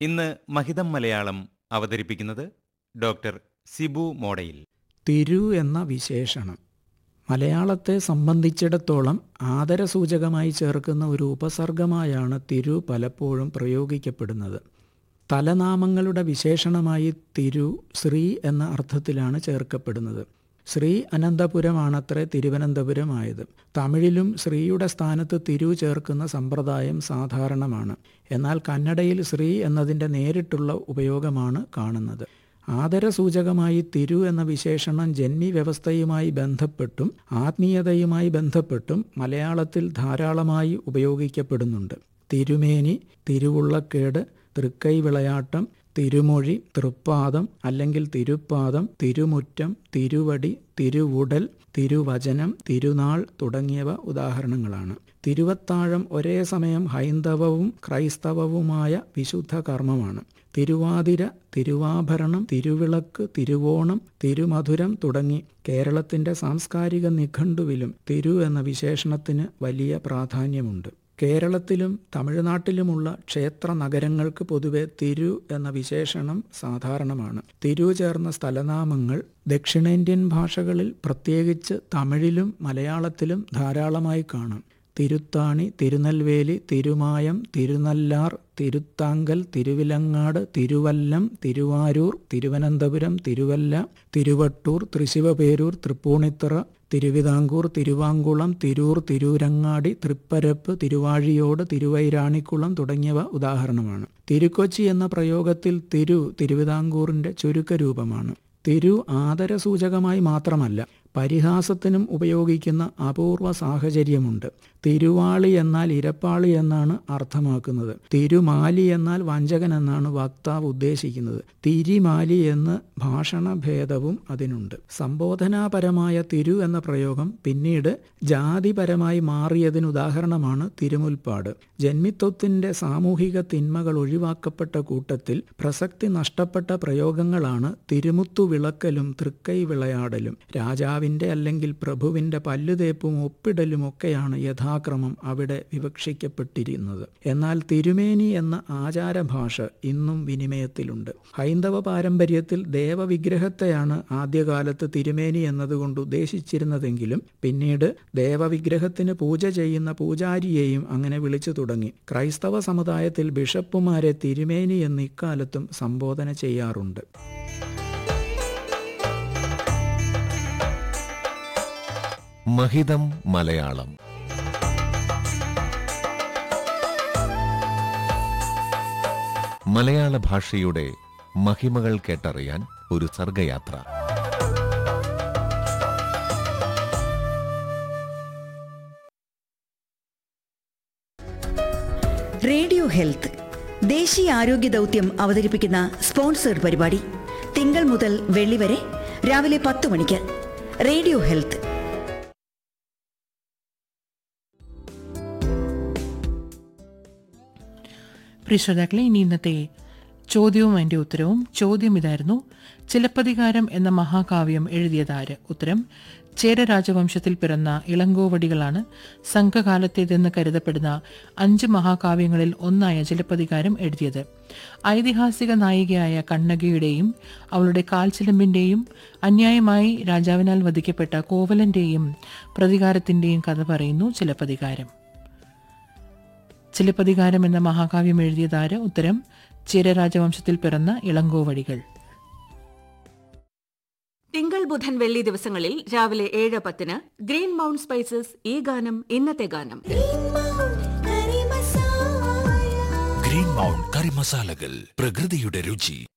ഇന്ന് മഹിതം മലയാളം അവതരിപ്പിക്കുന്നത് ഡോക്ടർ സിബു മോഡയിൽ തിരു എന്ന വിശേഷണം മലയാളത്തെ സംബന്ധിച്ചിടത്തോളം ആദരസൂചകമായി ചേർക്കുന്ന ഒരു ഉപസർഗമായാണ് തിരു പലപ്പോഴും പ്രയോഗിക്കപ്പെടുന്നത് തലനാമങ്ങളുടെ വിശേഷണമായി തിരു ശ്രീ എന്ന അർത്ഥത്തിലാണ് ചേർക്കപ്പെടുന്നത് ശ്രീ അനന്തപുരമാണത്രേ തിരുവനന്തപുരമായത് തമിഴിലും ശ്രീയുടെ സ്ഥാനത്ത് തിരു ചേർക്കുന്ന സമ്പ്രദായം സാധാരണമാണ് എന്നാൽ കന്നഡയിൽ ശ്രീ എന്നതിൻ്റെ നേരിട്ടുള്ള ഉപയോഗമാണ് കാണുന്നത് ആദരസൂചകമായി തിരു എന്ന വിശേഷണം ജന്മി വ്യവസ്ഥയുമായി ബന്ധപ്പെട്ടും ആത്മീയതയുമായി ബന്ധപ്പെട്ടും മലയാളത്തിൽ ധാരാളമായി ഉപയോഗിക്കപ്പെടുന്നുണ്ട് തിരുമേനി തിരുവുള്ളക്കേട് തൃക്കൈ വിളയാട്ടം തിരുമൊഴി തൃപ്പാദം അല്ലെങ്കിൽ തിരുപ്പാദം തിരുമുറ്റം തിരുവടി തിരുവുടൽ തിരുവചനം തിരുനാൾ തുടങ്ങിയവ ഉദാഹരണങ്ങളാണ് തിരുവത്താഴം ഒരേ സമയം ഹൈന്ദവവും ക്രൈസ്തവവുമായ വിശുദ്ധ കർമ്മമാണ് തിരുവാതിര തിരുവാഭരണം തിരുവിളക്ക് തിരുവോണം തിരുമധുരം തുടങ്ങി കേരളത്തിന്റെ സാംസ്കാരിക നിഘണ്ടുവിലും തിരു എന്ന വിശേഷണത്തിന് വലിയ പ്രാധാന്യമുണ്ട് കേരളത്തിലും തമിഴ്നാട്ടിലുമുള്ള ക്ഷേത്ര നഗരങ്ങൾക്ക് പൊതുവെ തിരു എന്ന വിശേഷണം സാധാരണമാണ് തിരു ചേർന്ന സ്ഥലനാമങ്ങൾ ദക്ഷിണേന്ത്യൻ ഭാഷകളിൽ പ്രത്യേകിച്ച് തമിഴിലും മലയാളത്തിലും ധാരാളമായി കാണാം തിരുത്താണി തിരുനെൽവേലി തിരുമായം തിരുനല്ലാർ തിരുത്താങ്കൽ തിരുവിലങ്ങാട് തിരുവല്ലം തിരുവാരൂർ തിരുവനന്തപുരം തിരുവല്ല തിരുവട്ടൂർ തൃശിവപേരൂർ തൃപ്പൂണിത്തറ തിരുവിതാംകൂർ തിരുവാങ്കുളം തിരൂർ തിരൂരങ്ങാടി തൃപ്പരപ്പ് തിരുവാഴിയോട് തിരുവൈരാണിക്കുളം തുടങ്ങിയവ ഉദാഹരണമാണ് തിരുക്കൊച്ചി എന്ന പ്രയോഗത്തിൽ തിരു തിരുവിതാംകൂറിന്റെ ചുരുക്കരൂപമാണ് തിരു ആദരസൂചകമായി മാത്രമല്ല പരിഹാസത്തിനും ഉപയോഗിക്കുന്ന അപൂർവ സാഹചര്യമുണ്ട് തിരുവാളി എന്നാൽ ഇരപ്പാളി എന്നാണ് അർത്ഥമാക്കുന്നത് തിരുമാലി എന്നാൽ വഞ്ചകൻ എന്നാണ് വക്താവ് ഉദ്ദേശിക്കുന്നത് തിരിമാലി എന്ന് ഭാഷണഭേദവും അതിനുണ്ട് സംബോധനാപരമായ തിരു എന്ന പ്രയോഗം പിന്നീട് ജാതിപരമായി മാറിയതിന് ഉദാഹരണമാണ് തിരുമുൽപ്പാട് ജന്മിത്വത്തിന്റെ സാമൂഹിക തിന്മകൾ ഒഴിവാക്കപ്പെട്ട കൂട്ടത്തിൽ പ്രസക്തി നഷ്ടപ്പെട്ട പ്രയോഗങ്ങളാണ് തിരുമുത്തു വിളക്കലും തൃക്കൈ വിളയാടലും രാജാവിന്റെ അല്ലെങ്കിൽ പ്രഭുവിന്റെ പല്ലുതേപ്പും ഒപ്പിടലും ഒക്കെയാണ് യഥാക്രമം അവിടെ വിവക്ഷിക്കപ്പെട്ടിരുന്നത് എന്നാൽ തിരുമേനി എന്ന ആചാരഭാഷ ഇന്നും വിനിമയത്തിലുണ്ട് ഹൈന്ദവ പാരമ്പര്യത്തിൽ ദേവവിഗ്രഹത്തെയാണ് ആദ്യകാലത്ത് തിരുമേനി എന്നതുകൊണ്ട് ഉദ്ദേശിച്ചിരുന്നതെങ്കിലും പിന്നീട് ദേവവിഗ്രഹത്തിന് പൂജ ചെയ്യുന്ന പൂജാരിയെയും അങ്ങനെ വിളിച്ചു തുടങ്ങി ക്രൈസ്തവ സമുദായത്തിൽ ബിഷപ്പുമാരെ തിരുമേനി എന്ന് ഇക്കാലത്തും സംബോധന ചെയ്യാറുണ്ട് മഹിതം മലയാളം മലയാള ഭാഷയുടെ മഹിമകൾ കേട്ടറിയാൻ ഒരു സർഗയാത്ര റേഡിയോ ഹെൽത്ത് ദേശീയ ആരോഗ്യ ദൗത്യം അവതരിപ്പിക്കുന്ന സ്പോൺസേഡ് പരിപാടി തിങ്കൾ മുതൽ വെള്ളി വരെ രാവിലെ പത്ത് മണിക്ക് റേഡിയോ ഹെൽത്ത് പ്രിയ ശ്രോതാക്കളെ ഇനി ഇന്നത്തെ ചോദ്യവും അതിൻ്റെ ഉത്തരവും ചോദ്യം ഇതായിരുന്നു ചിലപ്പതികാരം എന്ന മഹാകാവ്യം എഴുതിയതാര് ഉത്തരം ചേര രാജവംശത്തിൽ പിറന്ന ഇളങ്കോവടികളാണ് സംഘകാലത്തേതെന്ന് കരുതപ്പെടുന്ന അഞ്ച് മഹാകാവ്യങ്ങളിൽ ഒന്നായ ചിലപ്പതികാരം എഴുതിയത് ഐതിഹാസിക നായികയായ കണ്ണകിയുടെയും അവളുടെ കാൽച്ചിലമ്പിന്റെയും അന്യായമായി രാജാവിനാൽ വധിക്കപ്പെട്ട കോവലന്റെയും പ്രതികാരത്തിന്റെയും കഥ പറയുന്നു ചിലപ്പതികാരം ചിലപ്പതികാരം എന്ന മഹാകാവ്യം എഴുതിയതാര് ഉത്തരം ചേരരാജവംശത്തിൽ പിറന്ന ഇളങ്കോവടികൾ തിങ്കൾ ബുധൻ വെള്ളി ദിവസങ്ങളിൽ രാവിലെ ഏഴ് പത്തിന് ഗ്രീൻ മൗണ്ട് സ്പൈസസ് ഈ ഗാനം ഇന്നത്തെ ഗാനം ഗ്രീൻ മൗണ്ട് കറി മസാലകൾ പ്രകൃതിയുടെ രുചി